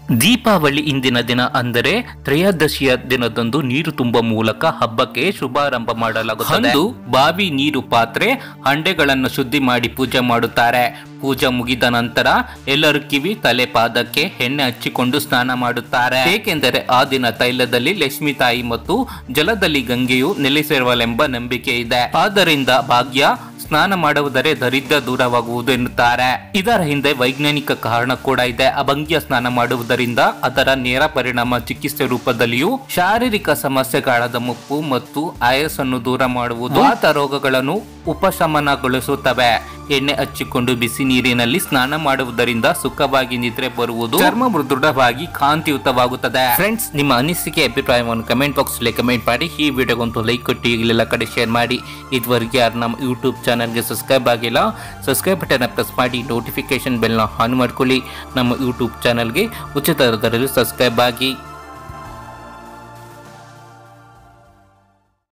ದೀಪಾವಳಿ ಇಂದಿನ ದಿನ ಅಂದರೆ ತ್ರಯೋದಶಿಯ ದಿನದಂದು ನೀರು ತುಂಬ ಮೂಲಕ ಹಬ್ಬಕ್ಕೆ ಶುಭಾರಂಭ ಮಾಡಲಾಗುತ್ತದೆ ಅಂದು ಬಾವಿ ನೀರು ಪಾತ್ರೆ ಹಂಡೆಗಳನ್ನು ಶುದ್ಧಿ ಮಾಡಿ ಪೂಜೆ ಮಾಡುತ್ತಾರೆ ಪೂಜೆ ಮುಗಿದ ನಂತರ ಎಲ್ಲರೂ ಕಿವಿ ತಲೆ ಪಾದಕ್ಕೆ ಎಣ್ಣೆ ಹಚ್ಚಿಕೊಂಡು ಸ್ನಾನ ಮಾಡುತ್ತಾರೆ ಏಕೆಂದರೆ ಆ ದಿನ ತೈಲದಲ್ಲಿ ಲಕ್ಷ್ಮಿ ತಾಯಿ ಮತ್ತು ಜಲದಲ್ಲಿ ಗಂಗೆಯು ನೆಲೆಸಿರುವಳೆಂಬ ನಂಬಿಕೆ ಇದೆ ಆದ್ದರಿಂದ ಭಾಗ್ಯ ಸ್ನಾನ ಮಾಡುವುದರೆ ದರಿದ್ರ ದೂರವಾಗುವುದು ಎನ್ನುತ್ತಾರೆ ಇದರ ಹಿಂದೆ ವೈಜ್ಞಾನಿಕ ಕಾರಣ ಕೂಡ ಇದೆ ಅಭಂಗ್ಯ ಸ್ನಾನ ಮಾಡುವುದರಿಂದ ಅದರ ನೇರ ಪರಿಣಾಮ ಚಿಕಿತ್ಸೆ ರೂಪದಲ್ಲಿಯೂ ಶಾರೀರಿಕ ಸಮಸ್ಯೆಗಳಾದ ಮುಪ್ಪು ಮತ್ತು ಆಯಸ್ಸನ್ನು ದೂರ ಮಾಡುವುದು ಆತ ರೋಗಗಳನ್ನು ಉಪಶಮನಗೊಳಿಸುತ್ತವೆ ಎಣ್ಣೆ ಹಚ್ಚಿಕೊಂಡು ಬಿಸಿ ನೀರಿನಲ್ಲಿ ಸ್ನಾನ ಮಾಡುವುದರಿಂದ ಸುಖವಾಗಿ ನಿದ್ರೆ ಬರುವುದು ಚರ್ಮ ದೃಢವಾಗಿ ಕಾಂತಿಯುತವಾಗುತ್ತದೆ ಫ್ರೆಂಡ್ಸ್ ನಿಮ್ಮ ಅನಿಸಿಕೆ ಅಭಿಪ್ರಾಯವನ್ನು ಕಮೆಂಟ್ ಬಾಕ್ಸ್ ಅಲ್ಲಿ ಕಮೆಂಟ್ ಮಾಡಿ ಈ ವಿಡಿಯೋಗೊಂದು ಲೈಕ್ ಕೊಟ್ಟು ಈಗಲೆಲ್ಲ ಕಡೆ ಶೇರ್ ಮಾಡಿ ಇದುವರೆಗೆ ಯಾರು ನಮ್ಮ ಯೂಟ್ಯೂಬ್ ಚಾನಲ್ಗೆ ಸಬ್ಸ್ಕ್ರೈಬ್ ಆಗಿಲ್ಲ ಸಬ್ಸ್ಕ್ರೈಬ್ ಬಟನ್ ಪ್ರೆಸ್ ಮಾಡಿ ನೋಟಿಫಿಕೇಶನ್ ಬೆಲ್ನ ಆನ್ ಮಾಡ್ಕೊಳ್ಳಿ ನಮ್ಮ ಯೂಟ್ಯೂಬ್ ಚಾನಲ್ಗೆ ಉಚಿತ ದರದಲ್ಲಿ ಸಬ್ಸ್ಕ್ರೈಬ್ ಆಗಿ